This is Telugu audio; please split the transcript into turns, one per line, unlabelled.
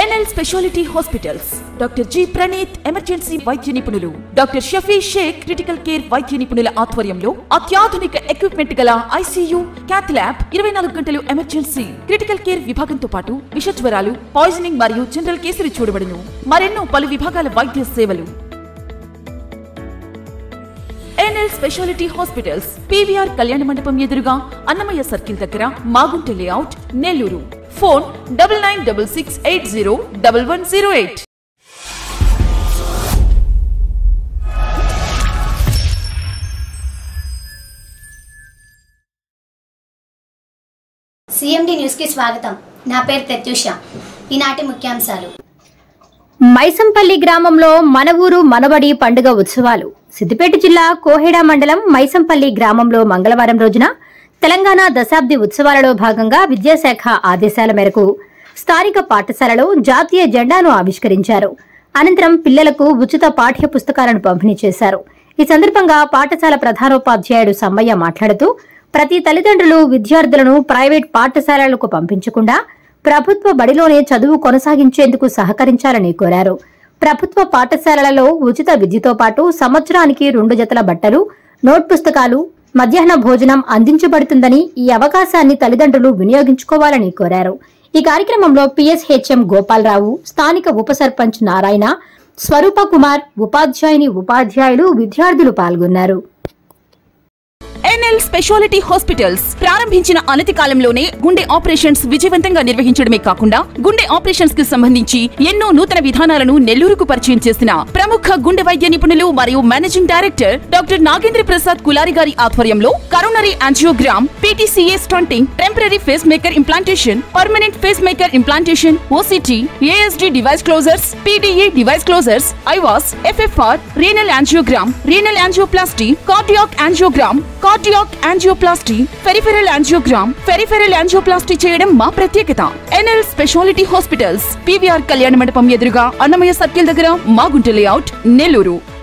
NL speciality hospitals doctor G Praneeth emergency వైద్య నిపుణులు doctor Shafi Shaik critical care వైద్య నిపుణుల ఆధ్వర్యంలో అత్యాధునిక ఎక్విప్మెంట్ గల ఐసీయూ క్యాత్ ల్యాబ్ ఇరవై నాలుగు గంటలు ఎమర్జెన్సీ క్రిటికల్ కేర్ విభాగంతో పాటు విష జ్వరాలు పాయిజనింగ్ మరియు జనరల్ కేసులు చూడబడును మరెన్నో పలు విభాగాల వైద్య సేవలు ఎన్ఎల్ స్పెషాలిటీ హాస్పిటల్స్ పీవీఆర్ కళ్యాణ మండపం ఎదురుగా అన్నమయ్య సర్కిల్ దగ్గర Magunta layout Nellore phone double nine double six eight zero double one zero eight
CMD న్యూస్కి స్వాగతం నా పేరు ప్రత్యూష ఈనాటి ముఖ్యాంశాలు
మైసంపల్లి గ్రామంలో మన ఊరు మనబడి పండుగ ఉత్సవాలు సిద్దిపేట జిల్లా కోహెడ మండలం మైసంపల్లి గ్రామంలో మంగళవారం రోజున తెలంగాణ దశాబ్ది ఉత్సవాలలో భాగంగా విద్యాశాఖ ఆదేశాల మేరకు స్థానిక పాఠశాలలో జాతీయ జెండాను ఆవిష్కరించారు అనంతరం పిల్లలకు ఉచిత పాఠ్య పుస్తకాలను పంపిణీ చేశారు ఈ సందర్భంగా పాఠశాల ప్రధానోపాధ్యాయుడు సమ్మయ్య మాట్లాడుతూ ప్రతి తల్లిదండ్రులు విద్యార్థులను ప్రైవేట్ పాఠశాలలకు పంపించకుండా ప్రభుత్వ బడిలోనే చదువు కొనసాగించేందుకు సహకరించాలని కోరారు ప్రభుత్వ పాఠశాలలలో ఉచిత విద్యతో పాటు సంవత్సరానికి రెండు జతల బట్టలు నోట్ పుస్తకాలు మధ్యాహ్న భోజనం అందించబడుతుందని ఈ అవకాశాన్ని తల్లిదండ్రులు వినియోగించుకోవాలని కోరారు ఈ కార్యక్రమంలో పిఎస్హెచ్ఎం గోపాలరావు స్థానిక ఉప సర్పంచ్ నారాయణ స్వరూప కుమార్ ఉపాధ్యాయుని ఉపాధ్యాయులు విద్యార్థులు పాల్గొన్నారు
ఎన్ఎల్ స్పెషాలిటీ హాస్పిటల్స్ ప్రారంభించిన అనతి కాలంలోనే గుండె ఆపరేషన్స్ విజయవంతంగా నిర్వహించడమే కాకుండా గుండె ఆపరేషన్స్ కి సంబంధించి ఎన్నో నూతన విధానాలను నెల్లూరుకు పరిచయం చేసిన ప్రముఖ గుండె వైద్య నిపుణులు మరియు managing director doctor Nagendra Prasad Kulari గారి ఆధ్వర్యంలో coronary angiogram PTCA stenting temporary pacemaker implantation permanent pacemaker implantation OCT ASD device closures PDA device closures IVUS FFR renal angiogram renal angioplasty cardiac angiogram cardiac angioplasty peripheral angiogram peripheral angioplasty చేయడం మా ప్రత్యేకత ఎన్ఎల్ స్పెషాలిటీ హాస్పిటల్స్ పీవీఆర్ కళ్యాణ మండపం ఎదురుగా అన్నమయ్య సర్కిల్ దగ్గర మాగుంట లేఅవుట్ నెల్లూరు